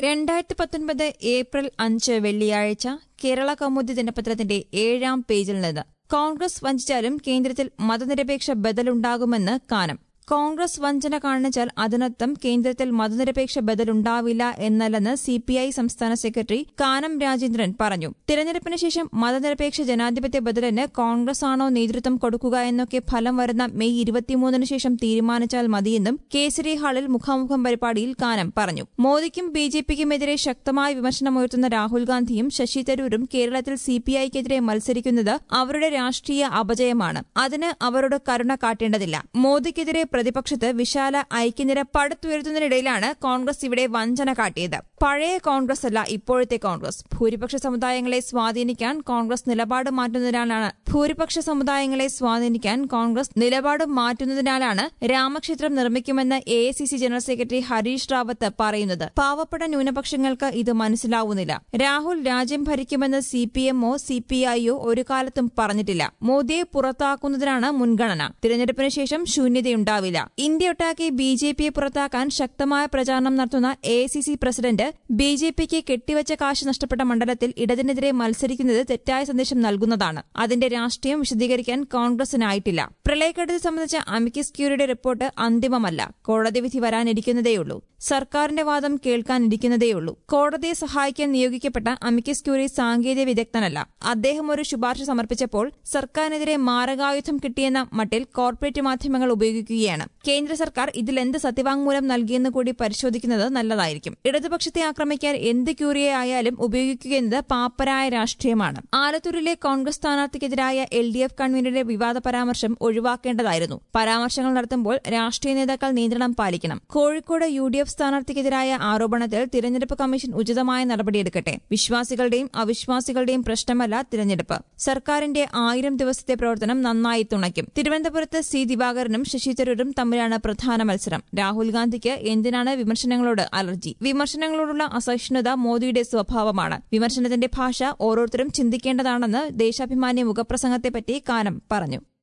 രണ്ടായിരത്തി പത്തൊൻപത് ഏപ്രിൽ അഞ്ച് വെള്ളിയാഴ്ച കേരള കൗമുദി ദിനപത്രത്തിന്റെ ഏഴാം പേജിൽ നിന്ന് കോൺഗ്രസ് വഞ്ചിച്ചാലും കേന്ദ്രത്തിൽ മതനിരപേക്ഷ ബദലുണ്ടാകുമെന്ന് കാനം കോൺഗ്രസ് വഞ്ചന കാണിച്ചാൽ അതിനർത്ഥം കേന്ദ്രത്തിൽ മതനിരപേക്ഷ ബദലുണ്ടാവില്ല എന്നല്ലെന്ന് സിപിഐ സംസ്ഥാന സെക്രട്ടറി കാനം രാജേന്ദ്രൻ പറഞ്ഞു തിരഞ്ഞെടുപ്പിന് ശേഷം മതനിരപേക്ഷ ജനാധിപത്യ ബദലിന് കോൺഗ്രസ് ആണോ നേതൃത്വം കൊടുക്കുക എന്നൊക്കെ ഫലം വരുന്ന മെയ് ഇരുപത്തിമൂന്നിന് ശേഷം തീരുമാനിച്ചാൽ മതിയെന്നും കേസരി ഹാളിൽ മുഖാമുഖം പരിപാടിയിൽ കാനം പറഞ്ഞു മോദിക്കും ബി ജെ പിക്കുമെതിരെ ശക്തമായ വിമർശനമുയർത്തുന്ന രാഹുൽ ഗാന്ധിയും ശശി തരൂരും കേരളത്തിൽ സിപിഐക്കെതിരെ മത്സരിക്കുന്നത് അവരുടെ രാഷ്ട്രീയ അപജയമാണ് അതിന് അവരോട് കരുണ കാട്ടേണ്ടതില്ല മോദിക്കെതിരെ പ്രതിപക്ഷത്ത് വിശാല ഐക്യനിര പടുത്തുയർത്തുന്നതിനിടയിലാണ് കോൺഗ്രസ് ഇവിടെ വഞ്ചന കാട്ടിയത് പഴയ കോൺഗ്രസ് അല്ല ഇപ്പോഴത്തെ കോൺഗ്രസ് ഭൂരിപക്ഷ സമുദായങ്ങളെ സ്വാധീനിക്കാൻ കോൺഗ്രസ് നിലപാട് മാറ്റുന്നതിനാലാണ് ഭൂരിപക്ഷ സമുദായങ്ങളെ സ്വാധീനിക്കാൻ കോൺഗ്രസ് നിലപാട് മാറ്റുന്നതിനാലാണ് രാമക്ഷേത്രം നിർമ്മിക്കുമെന്ന് A general secretary Harish Rawat പറയുന്നത് പാവപ്പെട്ട ന്യൂനപക്ഷങ്ങൾക്ക് ഇത് മനസ്സിലാവുന്നില്ല രാഹുൽ രാജ്യം ഭരിക്കുമെന്ന് സി പി എമ്മോ സി പി ഐയോ ഒരു കാലത്തും പറഞ്ഞിട്ടില്ല മോദിയെ പുറത്താക്കുന്നതിനാണ് മുൻഗണന തിരഞ്ഞെടുപ്പിന് ശേഷം ശൂന്യതയുണ്ടാവില്ല ഇന്ത്യയൊട്ടാകെ ബി ജെ പിയെ പുറത്താക്കാൻ ശക്തമായ പ്രചാരണം നടത്തുന്ന A C C president B J പിക്ക് കെട്ടിവച്ച കാശ് നഷ്ടപ്പെട്ട മണ്ഡലത്തിൽ ഇടതിനെതിരെ മത്സരിക്കുന്നത് തെറ്റായ സന്ദേശം നൽകുന്നതാണ് അതിന്റെ രാഷ്ട്രീയം വിശദീകരിക്കാൻ കോൺഗ്രസിനായിട്ടില്ല പ്രളയക്കെടുതി സംബന്ധിച്ച അമിക്കസ് ക്യൂറിയുടെ റിപ്പോർട്ട് അന്തിമമല്ല കോടതി വിധി വരാനിരിക്കുന്നതേയുള്ളൂ സർക്കാരിന്റെ വാദം കേൾക്കാനിരിക്കുന്നതേയുള്ളൂ കോടതിയെ സഹായിക്കാൻ നിയോഗിക്കപ്പെട്ട അമിക്കസ് ക്യൂറി സാങ്കേതിക വിദഗ്ധനല്ല അദ്ദേഹം ഒരു ശുപാർശ സമർപ്പിച്ചപ്പോൾ സർക്കാരിനെതിരെ മാരകായുധം കിട്ടിയെന്ന മട്ടിൽ കോർപ്പറേറ്റ് മാധ്യമങ്ങൾ ഉപയോഗിക്കുകയാണ് കേന്ദ്ര സർക്കാർ ഇതിൽ എന്ത് സത്യവാങ്മൂലം നൽകിയെന്ന് കൂടി പരിശോധിക്കുന്നത് നല്ലതായിരിക്കും ഇടതുപക്ഷത്തെ ആക്രമിക്കാൻ എന്ത് ക്യൂറിയെ ആയാലും ഉപയോഗിക്കുകയെന്നത് പാപ്പരായ രാഷ്ട്രീയമാണ് ആലത്തൂരിലെ കോൺഗ്രസ് സ്ഥാനാർത്ഥിക്കെതിരായ എൽ ഡി എഫ് കൺവീനറുടെ വിവാദ പരാമർശം ഒഴിവാക്കേണ്ടതായിരുന്നു പരാമർശങ്ങൾ നടത്തുമ്പോൾ രാഷ്ട്രീയ നേതാക്കൾ നിയന്ത്രണം പാലിക്കണം കോഴിക്കോട് യു ഡി എഫ് സ്ഥാനാർത്ഥിക്കെതിരായ ആരോപണത്തിൽ തിരഞ്ഞെടുപ്പ് കമ്മീഷൻ ഉചിതമായ നടപടിയെടുക്കട്ടെ വിശ്വാസികളുടെയും അവിശ്വാസികളുടെയും പ്രശ്നമല്ല തിരഞ്ഞെടുപ്പ് സർക്കാരിന്റെ ആയിരം ദിവസത്തെ പ്രവർത്തനം നന്നായി തുണയ്ക്കും തിരുവനന്തപുരത്ത് സി ദിവാകരനും ശശി തരൂരും തമ്മിലാണ് പ്രധാന മത്സരം രാഹുൽ ഗാന്ധിക്ക് എന്തിനാണ് വിമർശനങ്ങളോട് അലർജി വിമർശനങ്ങളോടുള്ള അസഹിഷ്ണുത മോദിയുടെ സ്വഭാവമാണ് വിമർശനത്തിന്റെ ഭാഷ ഓരോരുത്തരും ചിന്തിക്കേണ്ടതാണെന്ന് ദേശാഭിമാനി മുഖപ്രസംഗത്തെപ്പറ്റി കാനം പറഞ്ഞു